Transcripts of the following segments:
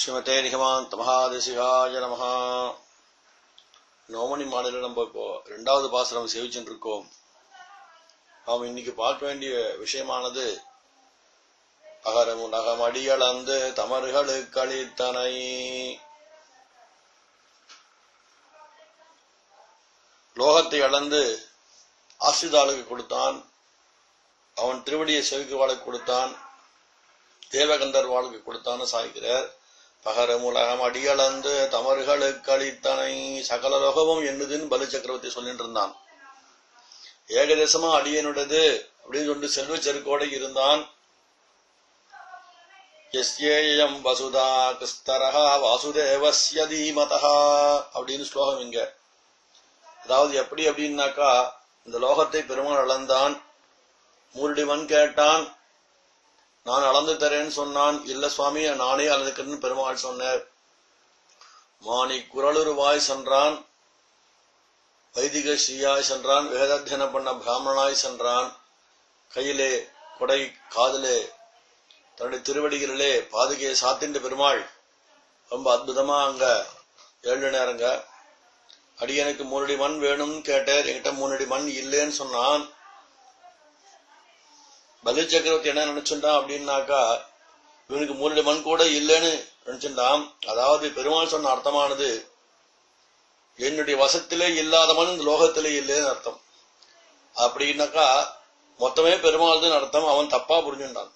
ஸ்ரீமதே நிகமாந்த மகாதேசிகாய நமஹ நோமணி மாநில நம்ம இப்போ ரெண்டாவது பாசனம் சேவிச்சுட்டு இருக்கோம் நாம் இன்னைக்கு பார்க்க வேண்டிய விஷயமானது அகரமு நகமடியளந்து தமர்களுக்கு அளித்தனை லோகத்தை அளந்து ஆசிரிதாளுக்கு கொடுத்தான் அவன் திருவடியை செவிக்குவாளுக்கு கொடுத்தான் தேவகந்தர் வாழ்க்கை கொடுத்தான்னு சாய்கிறார் பகரமுலகம் அடியளந்து தமர்களுக்கு அளித்தனை சகல லோகமும் என்னதுன்னு பலி சக்கரவர்த்தி சொல்லிட்டு இருந்தான் ஏகதேசமா அடியனுடையது அப்படின்னு சொல்லிட்டு செல்வ செருக்கோட இருந்தான் எஸ்யேயம் வசுதா கிருஸ்தரஹா வாசுதேவஸ்ய தீமதா அப்படின்னு ஸ்லோகம் இங்க அதாவது எப்படி அப்படின்னாக்கா இந்த லோகத்தை பெருமாள் அளந்தான் மூருடிவன் கேட்டான் நான் அளந்து தரேன்னு சொன்னான் இல்ல சுவாமி நானே அளந்துக்கிறேன்னு பெருமாள் சொன்னார் மாணி குரலுருவாய் சென்றான் வைதிக ஸ்ரீயாய் சென்றான் வேதாத்தியனம் பண்ண பிராமணனாய் சென்றான் கையிலே கொடை காதிலே தன்னுடைய திருவடிகளிலே பாதுகையை சாத்தின்ற பெருமாள் ரொம்ப அற்புதமா அங்க ஏழு நேரங்க அடியனுக்கு மூணடி மண் வேணும்னு கேட்டார் என்கிட்ட மூணடி மண் இல்லைன்னு சொன்னான் பலி சக்கரவர்த்தி என்ன நினைச்சுட்டான் அப்படின்னாக்கா இவனுக்கு மூணடி மண் கூட இல்லைன்னு நினைச்சுட்டான் அதாவது பெருமாள் சொன்ன அர்த்தமானது என்னுடைய வசத்திலே இல்லாத மண் இந்த லோகத்திலே இல்லைன்னு அர்த்தம் அப்படின்னாக்கா மொத்தமே பெருமாள் தான் அர்த்தம் அவன் தப்பா புரிஞ்சுட்டான்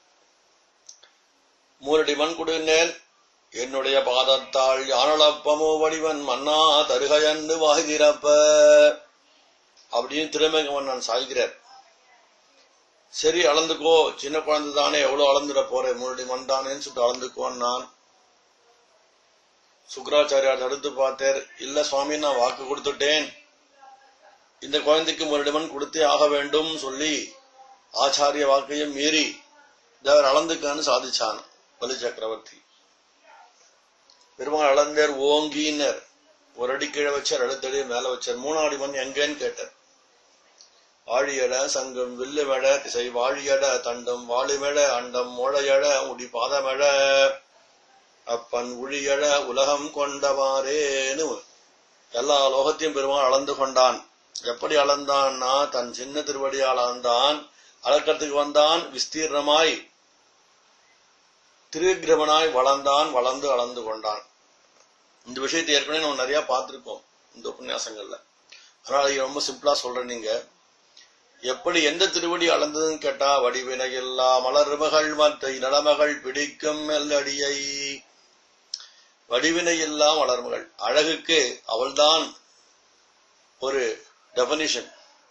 மூரடி மண் கொடுனேன் என்னுடைய பாதத்தால் யானளப்பமோ வடிவன் மன்னா தருகையன்னு வாகிறப்ப அப்படின்னு திருமங்கவன் நான் சாய்கிறார் சரி அளந்துக்கோ சின்ன குழந்தை தானே எவ்வளவு அளந்துட போறேன் மூரடி மண் தானேன்னு சொல்லிட்டு அளந்துக்கோன்னு நான் சுக்கராச்சாரியார் தடுத்து பார்த்தார் இல்ல சுவாமி நான் வாக்கு கொடுத்துட்டேன் இந்த குழந்தைக்கு மூரடி மண் கொடுத்தே ஆக வேண்டும் சொல்லி ஆச்சாரிய வாக்கையும் மீறி தேவர் அளந்துக்கான்னு சாதிச்சான் பலி சக்கரவர்த்தி பெருமாள் அளந்தேர் ஓங்கினர் ஒரு அடி கீழே வச்சார் அடுத்தடி மேல வச்சார் மூணாடி மண் எங்கன்னு கேட்டார் ஆழியட சங்கம் வில்லுமெட திசை வாழியட தண்டம் வாழுமெட அண்டம் மோழையட முடி பாதமெட அப்பன் உழியட உலகம் கொண்டவாறேன்னு எல்லா லோகத்தையும் பெருமாள் அளந்து கொண்டான் எப்படி அளந்தான்னா தன் சின்ன திருவடியால் அளந்தான் அளக்கத்துக்கு வந்தான் விஸ்தீர்ணமாய் திருவிக்கிரமனாய் வளர்ந்தான் வளர்ந்து அளந்து கொண்டான் இந்த விஷயத்தை ஏற்கனவே நம்ம நிறைய பார்த்திருக்கோம் இந்த உபன்யாசங்கள்ல அதனால இதை ரொம்ப சிம்பிளா சொல்றேன் நீங்க எப்படி எந்த திருவடி அளந்ததுன்னு கேட்டா வடிவினையில்லா மலர்மகள் மற்ற நலமகள் பிடிக்கும் மெல்லடியை வடிவினையில்லா மலர்மகள் அழகுக்கு அவள்தான் ஒரு டெபனிஷன்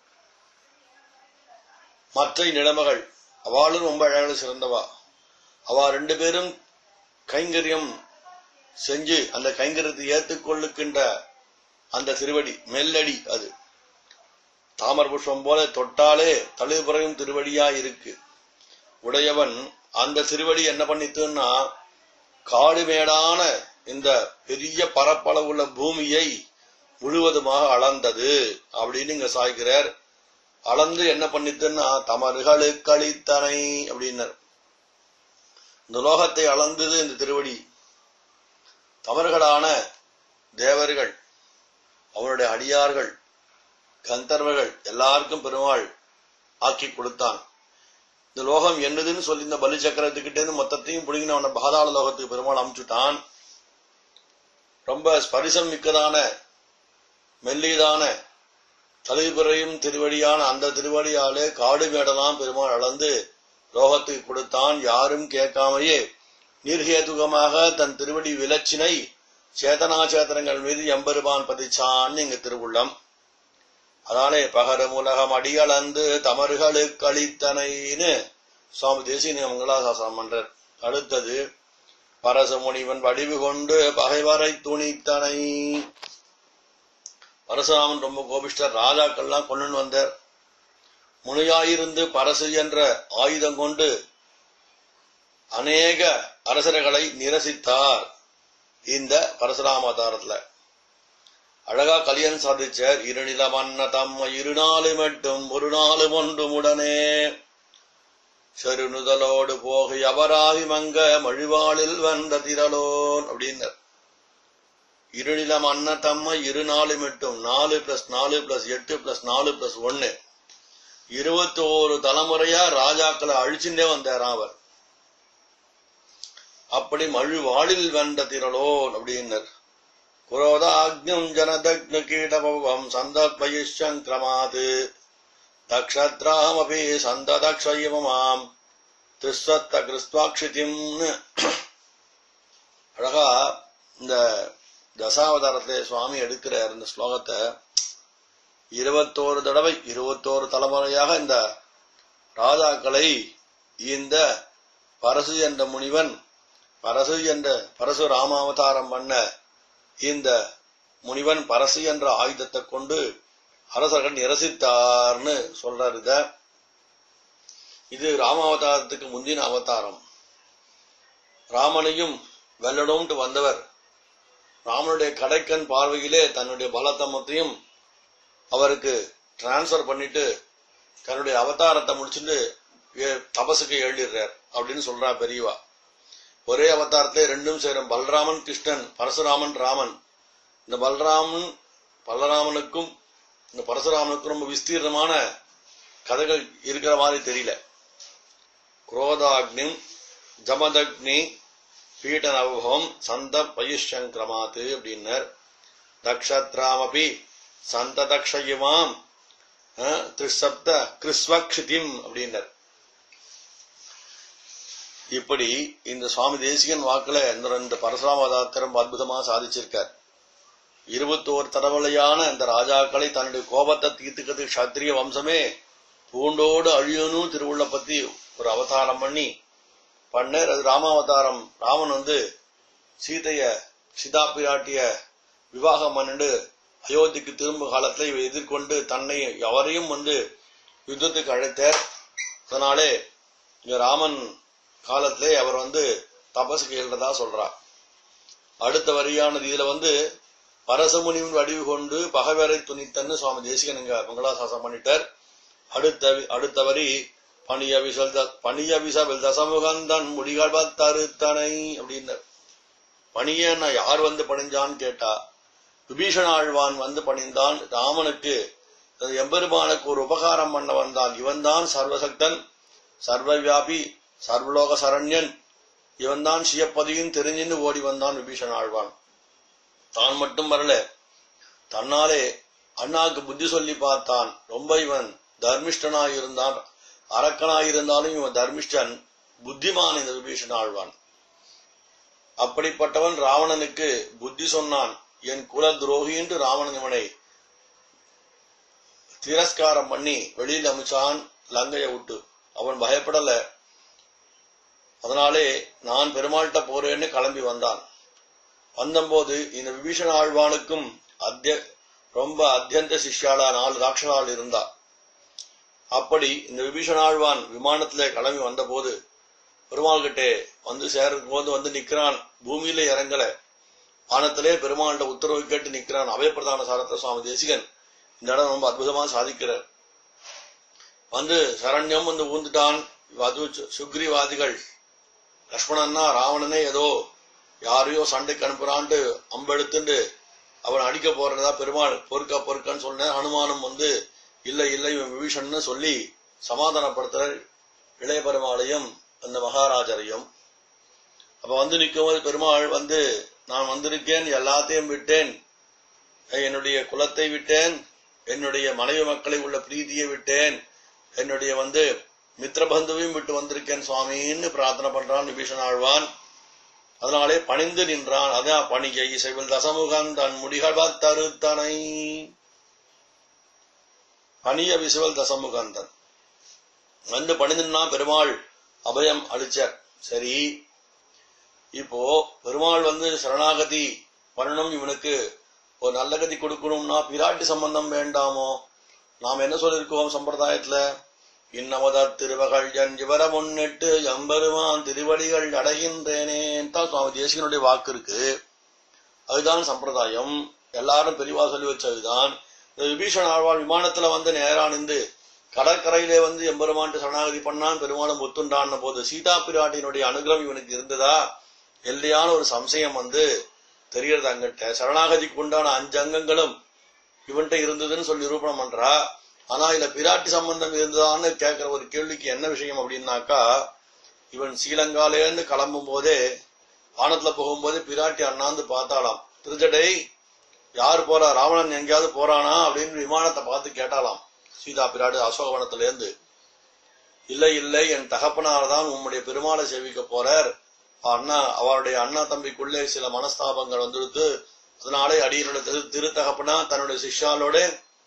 மற்ற நிலைமகள் அவளும் ரொம்ப அழகாக சிறந்தவா அவ ரெண்டு பேரும் கைங்கரியம் செஞ்சு அந்த கைங்கரியத்தை ஏற்றுக்கொள்ளுக்கின்ற அந்த திருவடி மெல்லடி அது தாமர புஷ்பம் போல தொட்டாலே தழுபுறையும் திருவடியா இருக்கு உடையவன் அந்த திருவடி என்ன பண்ணித்துன்னா காடுமேடான இந்த பெரிய பரப்பளவுள்ள பூமியை முழுவதுமாக அளந்தது அப்படின்னு இங்க சாய்கிறார் அளந்து என்ன பண்ணித்துன்னா தமர்களுக்கு அளித்தனை அப்படின்னார் இந்த லோகத்தை அளந்தது இந்த திருவடி தவறுகளான தேவர்கள் அவருடைய அடியார்கள் கந்தர்வர்கள் எல்லாருக்கும் பெருமாள் ஆக்கி கொடுத்தான் இந்த லோகம் என்னதுன்னு சொல்லி இந்த பலி சக்கரத்துக்கிட்டே இருந்து மொத்தத்தையும் பிடிங்கின அவனை பாதாள லோகத்துக்கு பெருமாள் அமுச்சுட்டான் ரொம்ப ஸ்பரிசம் மிக்கதான மெல்லியதான தலைபுறையும் திருவடியான அந்த திருவடியாலே காடு மேடலாம் பெருமாள் அளந்து லோகத்துக்கு கொடுத்தான் யாரும் கேட்காமையே நீர்ஹேதுகமாக தன் திருவடி விலச்சினை சேதனாச்சேதனங்கள் மீது எம்பெருமான் பதிச்சான் இங்க திருவுள்ளம் அதானே பகரம் உலகம் அடியளந்து தமர்களுக்கு அளித்தனைன்னு சுவாமி தேசிய மங்களாசாசனம் பண்றார் அடுத்தது பரச முனிவன் வடிவு கொண்டு பகைவரை துணித்தனை பரசுராமன் ரொம்ப கோபிஷ்டர் ராஜாக்கள்லாம் கொண்டு வந்தார் முனியாயிருந்து பரசு என்ற ஆயுதம் கொண்டு அநேக அரசர்களை நிரசித்தார் இந்த பரசுராமதாரத்துல அழகா கலியன் சாதிச்சார் இருநில மன்ன தம்ம இரு நாளு மட்டும் ஒரு நாளும் ஒன்றும் உடனே செருணுதலோடு போகை அபராதி மங்க மழிவாளில் வந்த திரளோன் அப்படின்னார் இருநிலம் அண்ண தம்ம இரு நாலு மட்டும் நாலு பிளஸ் நாலு பிளஸ் எட்டு பிளஸ் நாலு பிளஸ் ஒன்னு இருபத்தோரு தலைமுறையா ராஜாக்களை அழிச்சுட்டே வந்தாராம் அவர் அப்படி மழு வாழில் வென்ற திரளோன் அப்படின்னர் குரோதாக்ஞம் ஜனதக்ன கீடபவம் சந்தத்வயிஷங்கிரமாது தக்ஷத்ராமபி சந்ததக்ஷயமாம் திஸ்வத்த கிறிஸ்துவாட்சிதிம்னு அழகா இந்த தசாவதாரத்திலே சுவாமி எடுக்கிறார் இந்த ஸ்லோகத்தை இருபத்தோரு தடவை இருபத்தோரு தலைமுறையாக இந்த ராஜாக்களை இந்த பரசு என்ற முனிவன் பரசு என்ற பரசு ராமாவதாரம் பண்ண இந்த முனிவன் பரசு என்ற ஆயுதத்தை கொண்டு அரசர்கள் நிரசித்தார்னு சொல்றாரு இத இது ராமாவதாரத்துக்கு முந்தின அவதாரம் ராமனையும் வெல்லடோம்ட்டு வந்தவர் ராமனுடைய கடைக்கண் பார்வையிலே தன்னுடைய பலத்தமத்தையும் அவருக்கு டிரான்ஸ்பர் பண்ணிட்டு தன்னுடைய அவதாரத்தை முடிச்சுட்டு ஏ- தபசுக்கு எழுதிடுறார் அப்படின்னு சொல்றா பெரியவா ஒரே அவதாரத்திலே ரெண்டும் சேரும் பலராமன் கிருஷ்ணன் பரசுராமன் ராமன் இந்த பலராமன் பலராமனுக்கும் இந்த பரசுராமனுக்கும் ரொம்ப விஸ்தீர்ணமான கதைகள் இருக்கிற மாதிரி தெரியல குரோதாக்னி ஜமதக்னி பீட்டனவகம் சந்த பயுஷங்கிரமாத்து அப்படின்னர் தக்ஷத்ராமபி சந்த தக்ஷயுமாம் திரிசப்த கிறிஸ்வக்ஷிதிம் அப்படின்னர் இப்படி இந்த சுவாமி தேசிகன் வாக்குல இந்த ரெண்டு பரசுராமதாத்திரம் ரொம்ப அற்புதமா சாதிச்சிருக்கார் இருபத்தோரு தடவலையான இந்த ராஜாக்களை தன்னுடைய கோபத்தை தீர்த்துக்கிறது சத்திரிய வம்சமே பூண்டோடு அழியணும் திருவுள்ள பத்தி ஒரு அவதாரம் பண்ணி பண்ணர் அது ராமாவதாரம் ராமன் வந்து சீதைய சீதா பிராட்டிய விவாகம் பண்ணிட்டு அயோத்திக்கு திரும்ப காலத்துல இவ எதிர்கொண்டு தன்னை அவரையும் வந்து யுத்தத்துக்கு அழைத்தார் அதனாலே இங்க ராமன் காலத்திலே அவர் வந்து தபசுக்கு எழுறதா சொல்றார் அடுத்த வரியானது இதுல வந்து பரசமுனியின் வடிவு கொண்டு பகவரை துணித்தன்னு சுவாமி தேசிகன் இங்க மங்களாசாசம் பண்ணிட்டார் அடுத்த அடுத்த வரி பணிய விசல் பணிய விசவில் தசமுகந்தன் முடிகள் தருத்தனை அப்படின்னார் பணியன்னா யார் வந்து பணிஞ்சான்னு கேட்டா விபீஷண ஆழ்வான் வந்து பணிந்தான் ராமனுக்கு தன் எம்பெருமானுக்கு ஒரு உபகாரம் பண்ண வந்தான் இவன்தான் சர்வசக்தன் சர்வவியாபி சர்வலோக சரண்யன் இவன்தான் சியப்பதியும் தெரிஞ்சுன்னு ஓடி வந்தான் விபீஷண ஆழ்வான் தான் மட்டும் வரல தன்னாலே அண்ணாக்கு புத்தி சொல்லி பார்த்தான் ரொம்ப இவன் தர்மிஷ்டனாய் இருந்தான் அரக்கனாய் இருந்தாலும் இவன் தர்மிஷ்டன் புத்திமான் இந்த விபீஷண ஆழ்வான் அப்படிப்பட்டவன் ராவணனுக்கு புத்தி சொன்னான் என் குல துரோகி என்று ராவணன் இவனை திரஸ்காரம் பண்ணி வெளியில் அமிச்சான் லங்கைய விட்டு அவன் பயப்படல அதனாலே நான் பெருமாள்கிட்ட போறேன்னு கிளம்பி வந்தான் வந்தபோது இந்த விபீஷண ஆழ்வானுக்கும் அத்திய ரொம்ப அத்தியந்த சிஷ்யாளா நாலு ராட்சசால் இருந்தா அப்படி இந்த விபீஷண ஆழ்வான் விமானத்திலே கிளம்பி வந்தபோது பெருமாள் கிட்டே வந்து சேர்றதுக்கு போது வந்து நிக்கிறான் பூமியில இறங்கல வானத்திலே பெருமாள்கிட்ட உத்தரவு கேட்டு நிக்கிறான் அபயப்பிரதான சாரத்த சுவாமி தேசிகன் இந்த இடம் ரொம்ப அற்புதமா சாதிக்கிறார் வந்து சரண்யம் வந்து ஊந்துட்டான் அது சுக்ரீவாதிகள் லக்ஷ்மணன்னா ராவணனே ஏதோ யாரையோ சண்டைக்கு அனுப்புறான்ட்டு அம்பெடுத்துண்டு அவன் அடிக்க போறதா பெருமாள் பொறுக்கா பொறுக்கான்னு சொன்ன ஹனுமானம் வந்து இல்லை இல்லை இவன் விபீஷன்னு சொல்லி சமாதானப்படுத்துற இளைய பெருமாளையும் அந்த மகாராஜரையும் அப்ப வந்து நிற்கும்போது பெருமாள் வந்து நான் வந்திருக்கேன் எல்லாத்தையும் விட்டேன் என்னுடைய குலத்தை விட்டேன் என்னுடைய மனைவி மக்களை உள்ள பிரீதியை விட்டேன் என்னுடைய வந்து மித்திரபந்துவையும் விட்டு வந்திருக்கேன் சுவாமின்னு பிரார்த்தனை பண்றான் விபீஷன் ஆழ்வான் அதனாலே பணிந்து நின்றான் அதான் பணிகை இசைவில் தசமுகன் தன் முடிகள் தருத்தனை பணிய விசுவல் தசமுகந்தன் வந்து பணிந்துன்னா பெருமாள் அபயம் அளிச்சார் சரி இப்போ பெருமாள் வந்து சரணாகதி பண்ணணும் இவனுக்கு ஒரு நல்ல கதி கொடுக்கணும்னா பிராட்டி சம்பந்தம் வேண்டாமோ நாம் என்ன சொல்லியிருக்கோம் சம்பிரதாயத்துல இன்னமத திருவகள் என் இவர முன்னிட்டு எம்பெருமான் திருவடிகள் அடைகின்றேனேன் தான் சுவாமி தேசிகனுடைய வாக்கு இருக்கு அதுதான் சம்பிரதாயம் எல்லாரும் பெரியவா சொல்லி வச்சதுதான் இந்த விபீஷண ஆழ்வார் விமானத்துல வந்து நேரா நின்று கடற்கரையிலே வந்து எம்பெருமான்ட்டு சரணாகதி பண்ணான் பெருமாளும் ஒத்துண்டான போது சீதா பிராட்டியினுடைய அனுகிரகம் இவனுக்கு இருந்ததா எல்லையான ஒரு சம்சயம் வந்து தெரியறது அங்கிட்ட சரணாகதிக்கு உண்டான அஞ்சு அங்கங்களும் இவன்கிட்ட இருந்ததுன்னு சொல்லி நிரூபணம் பண்றா ஆனா இதுல பிராட்டி சம்பந்தம் இருந்ததான்னு கேட்கிற ஒரு கேள்விக்கு என்ன விஷயம் அப்படின்னாக்கா இவன் ஸ்ரீலங்காலேருந்து கிளம்பும் போதே வானத்துல போகும்போது பிராட்டி அண்ணாந்து பார்த்தாளாம் திருஜடை யார் போறா ராவணன் எங்கேயாவது போறானா அப்படின்னு விமானத்தை பார்த்து கேட்டாலாம் சீதா பிராட்டி அசோகவனத்துல இருந்து இல்லை இல்லை என் தகப்பனார் தான் உம்முடைய பெருமாளை சேவிக்க போறார் அண்ணா அவருடைய அண்ணா தம்பிக்குள்ளே சில மனஸ்தாபங்கள் வந்துடுத்து அதனாலே அடியனோட திரு திருத்தகப்பனா தன்னுடைய சிஷ்யாலோட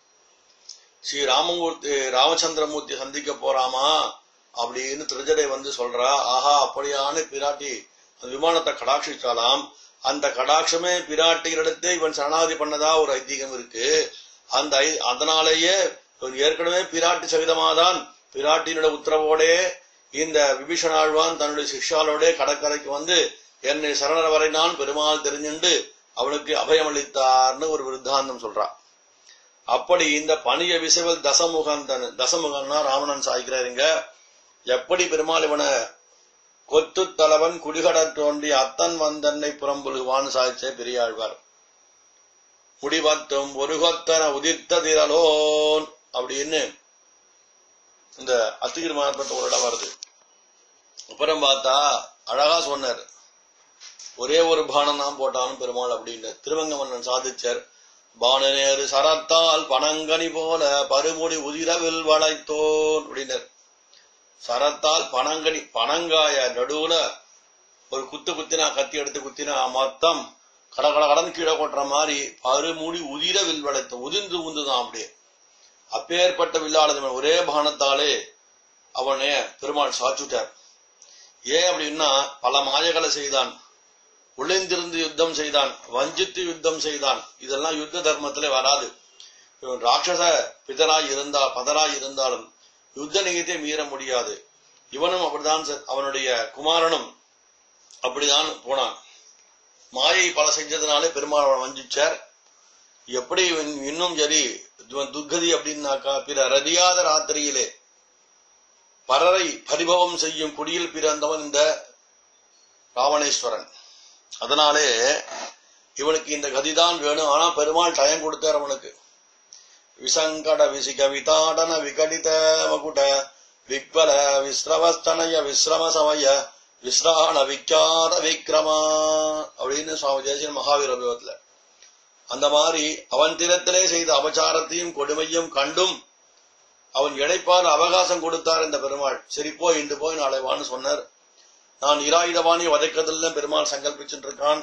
ஸ்ரீ ராமமூர்த்தி ராமச்சந்திரமூர்த்தி சந்திக்க போறாமா அப்படின்னு திருஜடை வந்து சொல்றா ஆஹா அப்படியான பிராட்டி அந்த விமானத்தை கடாட்சிச்சாலாம் அந்த கடாட்சமே பிராட்டிகளிடத்தே இவன் சரணாதி பண்ணதா ஒரு ஐதீகம் இருக்கு அந்த ஐ- அதனாலேயே இவன் ஏற்கனவே பிராட்டி சகிதமாதான் பிராட்டியினுடைய உத்தரவோடே இந்த விபீஷணாழ்வான் தன்னுடைய சிஷ்யாலோட கடற்கரைக்கு வந்து என்னை சரணர வரை நான் பெருமாள் தெரிஞ்சுண்டு அவனுக்கு அபயமளித்தார்னு ஒரு விருத்தாந்தம் சொல்றான் அப்படி இந்த பணிய விசைவல் தசமுகந்தன் தசமுகன்னா ராவணன் சாய்க்கிறாருங்க எப்படி பெருமாள் இவனை கொத்து தலைவன் குடிகடற் தோன்றி அத்தன் வந்தன்னை புறம்புலுவான்னு சாய்ச்சே பெரியாழ்வார் முடிவத்தும் ஒரு கொத்தன உதித்த திரலோன் அப்படின்னு இந்த அத்திகிரி மாதப்பட்ட ஒரு இடம் வருது அப்புறம் பார்த்தா அழகா சொன்னார் ஒரே ஒரு பானம் தான் போட்டாலும் பெருமாள் அப்படின்னு திருவங்க மன்னன் சாதிச்சார் பானநேரு சரத்தால் பனங்கனி போல பருமுடி உதிரவில் வளைத்தோன் அப்படின்னார் சரத்தால் பனங்கனி பனங்காய நடுவுல ஒரு குத்து குத்தினா கத்தி எடுத்து குத்தினா மொத்தம் கட கட கடன்னு கீழே கொட்டுற மாதிரி பருமுடி உதிர வில் வளைத்த உதிர்ந்து உந்துதான் அப்படியே அப்பேற்பட்ட வில்லாளது ஒரே பானத்தாலே அவனே பெருமாள் சாச்சுட்டார் ஏன் அப்படின்னா பல மாயங்களை செய்தான் ஒளிந்திருந்து யுத்தம் செய்தான் வஞ்சித்து யுத்தம் செய்தான் இதெல்லாம் யுத்த தர்மத்திலே வராது இவன் ராட்சச பிதராய் இருந்தா பதராய் இருந்தாலும் யுத்த நிகழ்த்தை மீற முடியாது இவனும் அப்படிதான் செ- அவனுடைய குமாரனும் அப்படிதான் போனான் மாயை பல செஞ்சதுனாலே பெருமாள் அவனை வஞ்சிச்சார் எப்படி இவன் இன்னும் சரி இவன் துர்கதி அப்படின்னாக்கா பிற ரதியாத ராத்திரியிலே பரரை பரிபவம் செய்யும் குடியில் பிறந்தவன் இந்த ராவணேஸ்வரன் அதனாலே இவனுக்கு இந்த கதிதான் வேணும் ஆனா பெருமாள் டயம் கொடுத்தார் அவனுக்கு விசங்கட விசிக விதாடன விகடித மகுட விக்வல விஸ்ரவஸ்தனய விஸ்ரம சமய விஸ்ராண விக்காத விக்ரமா அப்படின்னு சுவாமி ஜெயசன் மகாவீர விபத்துல அந்த மாதிரி அவன் திறத்திலே செய்த அபச்சாரத்தையும் கொடுமையும் கண்டும் அவன் இழைப்பார் அவகாசம் கொடுத்தார் இந்த பெருமாள் சரி போய் இன்று போய் நாளை வான்னு சொன்னார் நான் இராயுதவாணி வதைக்கிறதுல பெருமாள் சங்கல்பிச்சுட்டு இருக்கான்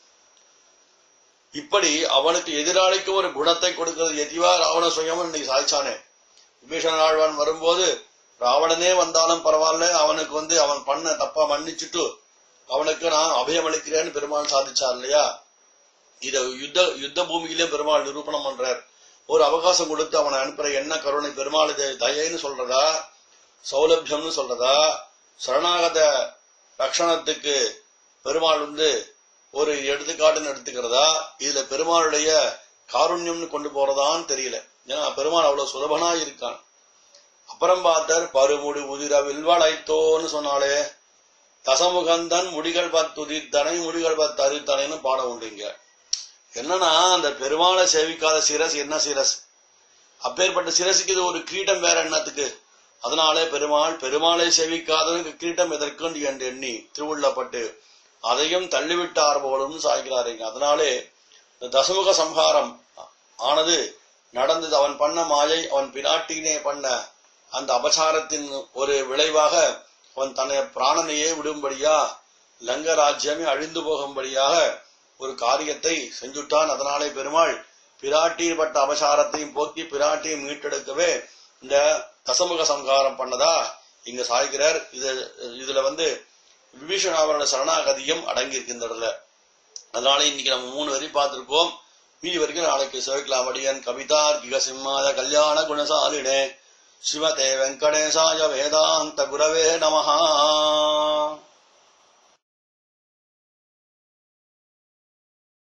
இப்படி அவனுக்கு எதிராளிக்கு ஒரு குணத்தை கொடுக்கிறது எதிவா ராவண சுயமும் இன்னைக்கு சாய்ச்சானே விபீஷண ஆழ்வான் வரும்போது ராவணனே வந்தாலும் பரவாயில்ல அவனுக்கு வந்து அவன் பண்ண தப்பா மன்னிச்சுட்டு அவனுக்கு நான் அபயம் அளிக்கிறேன்னு பெருமாள் சாதிச்சார் இல்லையா இத யுத்த யுத்த பூமியிலே பெருமாள் நிரூபணம் பண்றார் ஒரு அவகாசம் கொடுத்து அவனை அனுப்புற என்ன கருணை பெருமாள் இது தயைன்னு சொல்றதா சௌலபியம்னு சொல்றதா சரணாகத ரக்ஷணத்துக்கு பெருமாள் வந்து ஒரு எடுத்துக்காட்டுன்னு எடுத்துக்கிறதா இதுல பெருமாளுடைய காருண்யம்னு கொண்டு போறதான்னு தெரியல ஏன்னா பெருமாள் அவ்வளவு சுலபனா இருக்கான் அப்புறம் பார்த்தார் பருமுடி உதிர வில்வளைத்தோன்னு சொன்னாலே தசமுகந்தன் முடிகள் பத்துதித்தனை முடிகள் பத்து அரித்தனைன்னு பாட உண்டுங்க என்னன்னா அந்த பெருமாளை சேவிக்காத சிரஸ் என்ன சிரஸ் அப்பேற்பட்ட சிரசுக்கு இது ஒரு கிரீட்டம் வேற என்னத்துக்கு அதனாலே பெருமாள் பெருமாளை சேவிக்காதவனுக்கு கிரீட்டம் எதற்குன்னு என்று எண்ணி திருவுள்ளப்பட்டு அதையும் தள்ளிவிட்டார் போலும் சாய்கிறாருங்க அதனாலே இந்த தசமுக சம்ஹாரம் ஆனது நடந்தது அவன் பண்ண மாயை அவன் பிராட்டினே பண்ண அந்த அபசாரத்தின் ஒரு விளைவாக அவன் தன்னை பிராணனையே விடும்படியா லங்க ராஜ்யமே அழிந்து போகும்படியாக ஒரு காரியத்தை செஞ்சுட்டான் அதனாலே பெருமாள் பிராட்டியில் பட்ட அபசாரத்தையும் போக்கி பிராட்டியை மீட்டெடுக்கவே இந்த தசமுக சம்ஹாரம் பண்ணதா இங்க சாய்கிறார் இது இதுல வந்து விபீஷணாவரோட சரணாகதியும் அடங்கி இருக்கின்றதுல அதனால இன்னைக்கு நம்ம மூணு வரி பார்த்திருக்கோம் மீதி வரைக்கும் நாளைக்கு சேவிக்கலாம் அடியன் கவிதார் கிக சிம்மாய கல்யாண குணசாலினே ஸ்ரீமதே வெங்கடேசாய வேதாந்த குரவே நமஹா